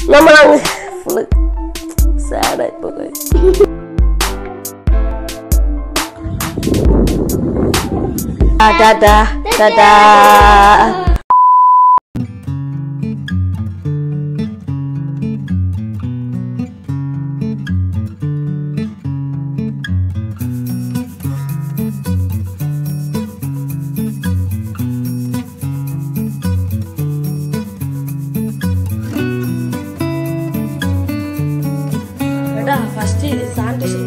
നമ്മളങ്ങ് ഫുള്ള് സാഡായി പോയി ടാറ്റാ ടാറ്റാ എടാ ഫസ്റ്റ് സാനിറ്റൈസർ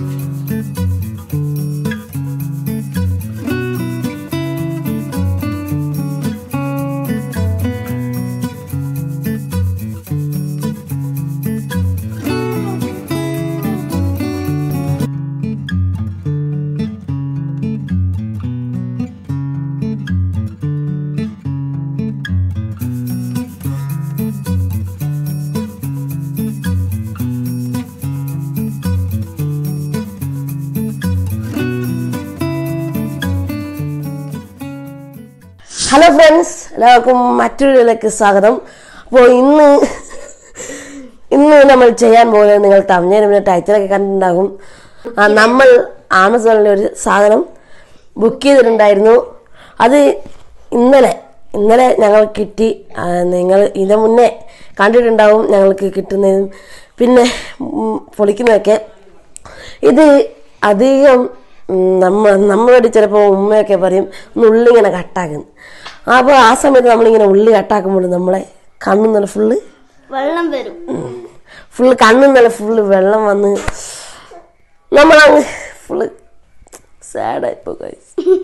ഹലോ ഫ്രണ്ട്സ് എല്ലാവർക്കും മറ്റൊരു ഇതിലേക്ക് സ്വാഗതം അപ്പോൾ ഇന്ന് ഇന്ന് നമ്മൾ ചെയ്യാൻ പോകുന്നത് നിങ്ങൾ തമിഴിന് പിന്നെ ടൈറ്റിലൊക്കെ കണ്ടിട്ടുണ്ടാകും ആ, നമ്മൾ ആമസോണിൽ ഒരു സാധനം ബുക്ക് ചെയ്തിട്ടുണ്ടായിരുന്നു അത് ഇന്നലെ ഇന്നലെ ഞങ്ങൾ കിട്ടി ആ, നിങ്ങൾ ഇതിന് മുന്നേ കണ്ടിട്ടുണ്ടാവും ഞങ്ങൾക്ക് കിട്ടുന്നതും പിന്നെ ഉം, പൊളിക്കുന്നതൊക്കെ ഇത് അധികം ഉം, നമ്മ നമ്മളോട് ചിലപ്പോൾ ഉമ്മയൊക്കെ പറയും ഒന്ന് ഉള്ളി ഇങ്ങനെ കട്ടാക്കുന്നു അപ്പോൾ ആ സമയത്ത് നമ്മളിങ്ങനെ ഉള്ളി കട്ടാക്കുമ്പോൾ നമ്മളെ കണ്ണു നല്ല ഫുള്ള് വെള്ളം വരും ഫുള്ള് കണ്ണു നല്ല ഫുള്ള് വെള്ളം വന്ന് നമ്മളങ്ങ് ഫുള്ള് സാഡായി പോകും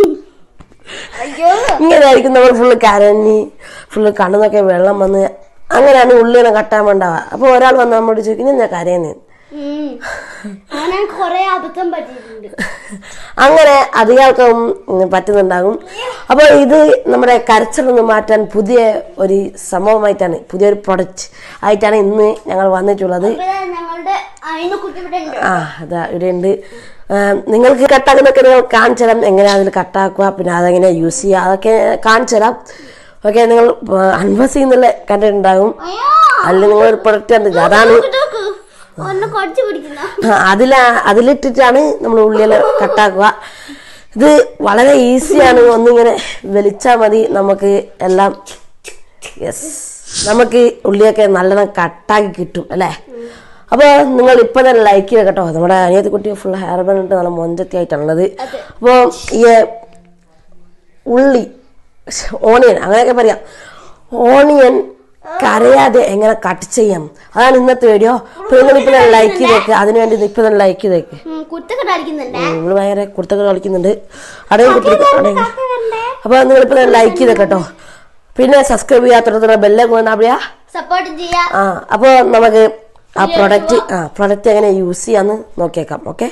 അയ്യോ ഇങ്ങനെ ആയിരിക്കും നമ്മൾ ഫുള്ള് കരഞ്ഞ് ഫുള്ള് കണ്ണിന്നൊക്കെ വെള്ളം വന്ന് അങ്ങനെയാണ് ഉള്ളിനെ കട്ടാൻ വേണ്ടാവുക അപ്പോൾ ഒരാൾ വന്ന് നമ്മളോട് ചോദിക്കുന്നത് ഞാൻ കരയുന്നേന്ന് ഉം. അങ്ങനെ കൊറേ അബദ്ധം പറ്റിയിട്ടുണ്ട് അങ്ങനെ അധികാർക്കും ഉം, പറ്റുന്നുണ്ടാകും അപ്പോൾ ഇത് നമ്മുടെ കരച്ചിലൊന്ന് മാറ്റാൻ പുതിയ ഒരു സംഭവമായിട്ടാണ് പുതിയൊരു പ്രൊഡക്റ്റ് ആയിട്ടാണ് ഇന്ന് ഞങ്ങൾ വന്നിട്ടുള്ളത് ഇവിടെ ഞങ്ങളുടെ അതിനെ കുറിച്ച് ഇവിടെ ഉണ്ട് ആ അതാ ഇവിടെ ഉണ്ട് നിങ്ങൾക്ക് കട്ടാക്കുന്നൊക്കെ നിങ്ങൾ കാണിച്ചു തരാം എങ്ങനെയാണ് അതിൽ കട്ടാക്കുക പിന്നെ അതെങ്ങനെ യൂസ് ചെയ്യുക അതൊക്കെ കാണിച്ചു തരാം ഓക്കെ നിങ്ങൾ അൺബസ് ചെയ്യുന്നില്ല കണ്ടിട്ടുണ്ടാകും അയ്യോ അതിൽ നിങ്ങളൊരു പ്രൊഡക്റ്റ് ഉണ്ട് അതാണ് നോക്ക്. ഒന്ന് കടിച്ചു പിടിക്കുന്ന ആ, അതില അതിലിട്ടിട്ടാണ് നമ്മൾ ഉള്ളിയിൽ കട്ടാക്കുക ഇത് വളരെ ഈസിയാണ് ഒന്നിങ്ങനെ വലിച്ചാൽ മതി നമുക്ക് എല്ലാം യെസ് നമുക്ക് ഉള്ളിയൊക്കെ നല്ലോണം കട്ടാക്കി കിട്ടും അല്ലേ അപ്പോൾ നിങ്ങൾ ഇപ്പം തന്നെ ലൈക്ക് ചെയ്യുക കേട്ടോ നമ്മുടെ അനിയത്തി കുട്ടി ഫുൾ ഹെയർ ബാൻഡ് ഇട്ട് നല്ല മൊഞ്ചത്തി ആയിട്ടാണുള്ളത് അപ്പോൾ ഈ ഉള്ളി ഓണിയൻ അങ്ങനെയൊക്കെ പറയാം ഓണിയൻ കരയാതെ എങ്ങനെ കട്ട് ചെയ്യാം അതാണ് ഇന്നത്തെ വീഡിയോ അപ്പോൾ നിങ്ങൾ ഇപ്പം തന്നെ ലൈക്ക് ചെയ്തേക്ക് അതിന് വേണ്ടി ഇപ്പം തന്നെ ലൈക്ക് ചെയ്തേക്ക് കുത്തൊക്കെ അടിക്കുന്നുണ്ട് നിങ്ങൾ ഭയങ്കര കുർത്തകൾ കളിക്കുന്നുണ്ട് അടയും കുത്തിരിക്കും അടയും അപ്പോൾ നിങ്ങളിപ്പോൾ തന്നെ ലൈക്ക് ചെയ്തേക്ക് കേട്ടോ പിന്നെ സബ്സ്ക്രൈബ് ചെയ്യാത്തടത്തുള്ള ബെല്ലെ പോകുന്ന അവിടെയാ സപ്പോർട്ട് ചെയ്യാ ആ അപ്പോൾ നമുക്ക് ആ പ്രൊഡക്റ്റ് ആ പ്രൊഡക്റ്റ് എങ്ങനെ യൂസ് ചെയ്യാന്ന് നോക്കിയേക്കാം ഓക്കെ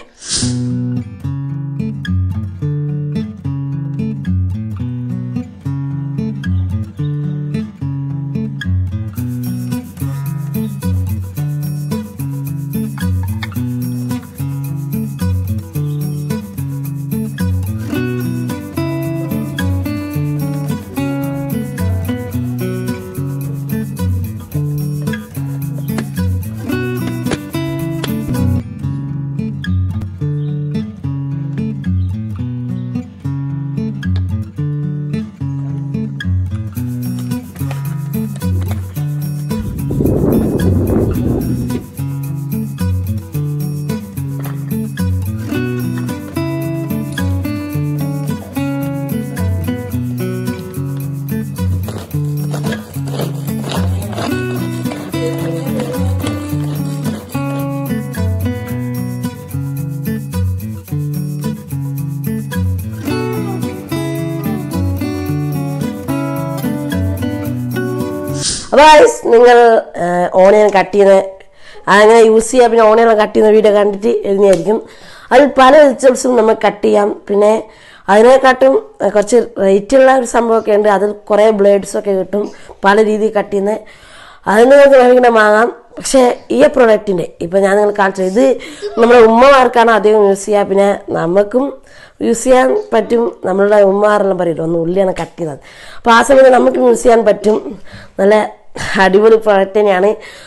അപ്പോൾ guys, നിങ്ങൾ ഓണിയൻ കട്ട് ചെയ്യുന്ന അങ്ങനെ യൂസ് ചെയ്യുക പിന്നെ ഓണിയൻ കട്ട് ചെയ്യുന്ന വീഡിയോ കണ്ടിട്ട് എഴുതിയായിരിക്കും അതിൽ പല വെജിറ്റബിൾസും നമുക്ക് കട്ട് ചെയ്യാം പിന്നെ അതിനെക്കാട്ടും ഏഹ്, കുറച്ച് റേറ്റുള്ള ഒരു സംഭവമൊക്കെ ഉണ്ട് അതിൽ കുറേ ബ്ലേഡ്സ് ഒക്കെ കിട്ടും പല രീതിയിൽ കട്ട് ചെയ്യുന്നത് അത് നിങ്ങൾക്ക് വേണമെങ്കിൽ വാങ്ങാം പക്ഷേ ഈ പ്രൊഡക്റ്റിൻ്റെ ഇപ്പം ഞാൻ നിങ്ങൾ കാണിച്ചത് ഇത് നമ്മുടെ ഉമ്മമാർക്കാണ് അധികം യൂസ് ചെയ്യുക പിന്നെ നമുക്കും യൂസ് ചെയ്യാൻ പറ്റും നമ്മളുടെ ഉമ്മമാരെല്ലാം പറയില്ല ഒന്ന് ഉള്ളിയാണ് കട്ട് ചെയ്തത് അപ്പോൾ ആ സമയത്ത് നമുക്ക് യൂസ് ചെയ്യാൻ പറ്റും നല്ല അടിപൊളി പ്രൊഡക്റ്റ് തന്നെയാണ്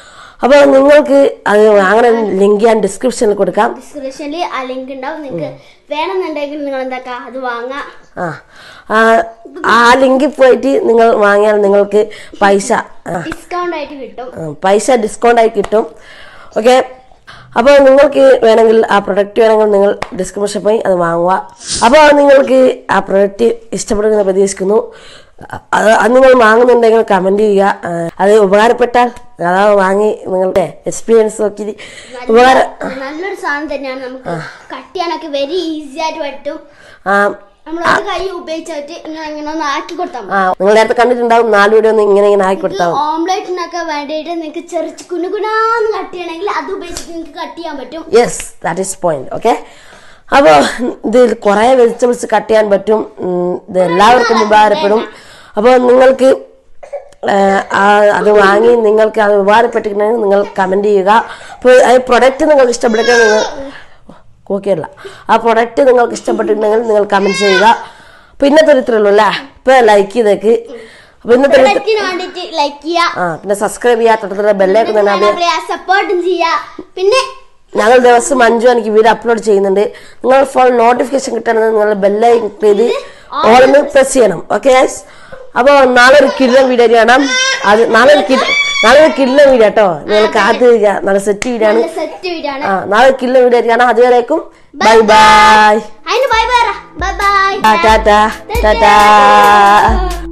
അപ്പോൾ നിങ്ങൾക്ക് അത് അങ്ങനെ ലിങ്ക് ഞാൻ ഡിസ്ക്രിപ്ഷനിൽ കൊടുക്കാം ഡിസ്ക്രിപ്ഷനിൽ ആ ലിങ്ക് ഉണ്ടാവും നിങ്ങൾക്ക് വേണമെന്നുണ്ടെങ്കിൽ നിങ്ങൾ എന്താക്കാം അത് വാങ്ങാം ആ ആ, ആ ലിങ്കിൽ പോയിട്ട് നിങ്ങൾ വാങ്ങിയാൽ നിങ്ങൾക്ക് പൈസ ആ, ഡിസ്കൗണ്ട് ആയിട്ട് കിട്ടും ആ, പൈസ ഡിസ്കൗണ്ട് ആയി കിട്ടും ഓക്കെ അപ്പോൾ നിങ്ങൾക്ക് വേണമെങ്കിൽ ആ പ്രൊഡക്റ്റ് വേണമെങ്കിൽ നിങ്ങൾ ഡിസ്ക്രിപ്ഷൻ പോയി അത് വാങ്ങുക അപ്പോൾ നിങ്ങൾക്ക് ആ പ്രൊഡക്റ്റ് ഇഷ്ടപ്പെടുമെന്ന് പ്രതീക്ഷിക്കുന്നു അത് അത് നിങ്ങൾ വാങ്ങുന്നുണ്ടെങ്കിൽ കമൻറ്റ് ചെയ്യുക ആ, അത് ഉപകാരപ്പെട്ടാൽ അതാ വാങ്ങി നിങ്ങളുടെ എക്സ്പീരിയൻസ് നോക്കി ഉപകാരം നല്ലൊരു സാധനം തന്നെയാണ് നമുക്ക് കട്ട് ചെയ്യാനൊക്കെ വെരി ഈസി ആയിട്ട് പറ്റും ആ, നമ്മൾ ഒരു കൈ ഉപയോഗിച്ചിട്ട് ഇങ്ങനെ ഇങ്ങനെ ഒന്ന് ആക്കി കൊടുത്താൽ മതി ആ നിങ്ങൾ നേരത്തെ കണ്ടിട്ടുണ്ടാവും നാല് വീഡിയോ ഒന്ന് ഇങ്ങനെ ഇങ്ങനെ ആക്കി കൊടുത്താൽ മതി. ഓംലെറ്റിനൊക്കെ വേണ്ടിയിട്ട് നിങ്ങൾക്ക് ചെറിച്ച് കുനുകുനാന്ന് കട്ട് ചെയ്യണമെങ്കിൽ അത് ഉപയോഗിച്ചിട്ട് നിങ്ങൾക്ക് കട്ട് ചെയ്യാൻ പറ്റും yes that is point okay അപ്പോൾ ഇതിൽ കുറേ വെജിറ്റബിൾസ് കട്ട് ചെയ്യാൻ പറ്റും ഉം, ഇത് എല്ലാവർക്കും ഉപകാരപ്പെടും അപ്പോൾ നിങ്ങൾക്ക് ആ, ആ, അത് വാങ്ങി നിങ്ങൾക്ക് അത് ഉപകാരപ്പെട്ടിട്ടുണ്ടെങ്കിൽ നിങ്ങൾ കമൻറ്റ് ചെയ്യുക അപ്പോൾ ആ പ്രൊഡക്റ്റ് നിങ്ങൾക്ക് ഇഷ്ടപ്പെട്ടെങ്കിൽ നിങ്ങൾ ഓക്കെയല്ല ആ പ്രൊഡക്റ്റ് നിങ്ങൾക്ക് ഇഷ്ടപ്പെട്ടിട്ടുണ്ടെങ്കിൽ നിങ്ങൾ കമൻറ്റ് ചെയ്യുക അപ്പോൾ ഇന്നത്തെ ഒരു ഇത്രയേ ഉള്ളൂ അല്ലേ ഇപ്പോൾ ലൈക്ക് ചെയ്തേക്ക് അപ്പോൾ ഇന്നത്തെ ഒരു പ്രൊഡക്റ്റിന് വേണ്ടിയിട്ട് ലൈക്ക് ചെയ്യുക ആ പിന്നെ സബ്സ്ക്രൈബ് ചെയ്യുക തൊട്ടടുത്ത ബെല്ലേക്ക് തന്നെ എന്താ പറയാ സപ്പോർട്ടും ചെയ്യുക പിന്നെ ഞങ്ങൾ ദിവസം അഞ്ചു മണിക്ക് വീഡിയോ അപ്ലോഡ് ചെയ്യുന്നുണ്ട് നിങ്ങൾ ഫോൺ നോട്ടിഫിക്കേഷൻ കിട്ടണമെന്ന് നിങ്ങൾ ബെല്ലൈ ചെയ്ത് ഓളൊന്ന് പ്രസ് ചെയ്യണം ഓക്കെ അപ്പോൾ നാളെ ഒരു കിഡ്ലൻ വീഡിയോ കാണാം അത് നാളെ ഒരു കിഡ് നാളെ ഒരു കിഡ്ലൻ വീഡിയോ കേട്ടോ നിങ്ങൾ കാത്ത് നിൽക്കുക. നല്ല സെറ്റ് വീഡിയോ ആണ് നല്ല സെറ്റ് വീഡിയോ ആണ് ആ നാളെ ഒരു കിഡ്ലൻ വീഡിയോ കാണാം അതുവരേക്കും ബൈ ബൈ അതിന് ബൈ ബൈ ബൈ ബൈ ടാറ്റാ ടാറ്റാ